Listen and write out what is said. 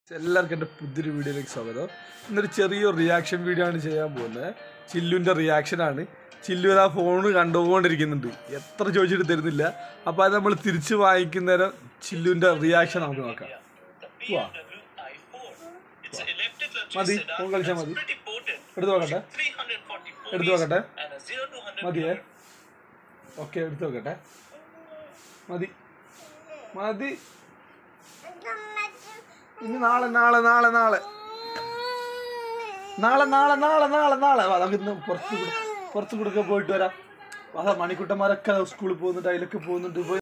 എല്ലാവർക്കും എൻ്റെ പുതിയൊരു വീഡിയോയിലേക്ക് സ്വാഗതം ഇന്നൊരു ചെറിയൊരു റിയാക്ഷൻ വീഡിയോ ആണ് ചെയ്യാൻ പോകുന്നത് ചില്ലുവിൻ്റെ റിയാക്ഷനാണ് ചില്ലു ആ ഫോൺ കണ്ടുകൊണ്ടിരിക്കുന്നുണ്ട് എത്ര ചോദിച്ചിട്ട് തരുന്നില്ല അപ്പോൾ അത് നമ്മൾ തിരിച്ച് വാങ്ങിക്കുന്നേരം ചില്ലുവിൻ്റെ റിയാക്ഷൻ നമുക്ക് നോക്കാം വാ. മതി ഫോൺ കളിച്ചാൽ മതി എടുത്ത് നോക്കട്ടെ എടുത്ത് നോക്കട്ടെ മതിയേ ഓക്കെ എടുത്ത് നോക്കട്ടെ മതി മതി ഇനി നാളെ നാളെ നാളെ നാളെ നാളെ നാളെ നാളെ നാളെ നാളെ വാ, നമുക്ക് ഇന്ന് പുറത്ത് കൂടെ പുറത്ത് കൂടെ ഒക്കെ പോയിട്ട് വരാം അതാ മണിക്കുട്ടന്മാരൊക്കെ സ്കൂളിൽ പോകുന്നുണ്ട് അതിലൊക്കെ പോകുന്നുണ്ട് പോയി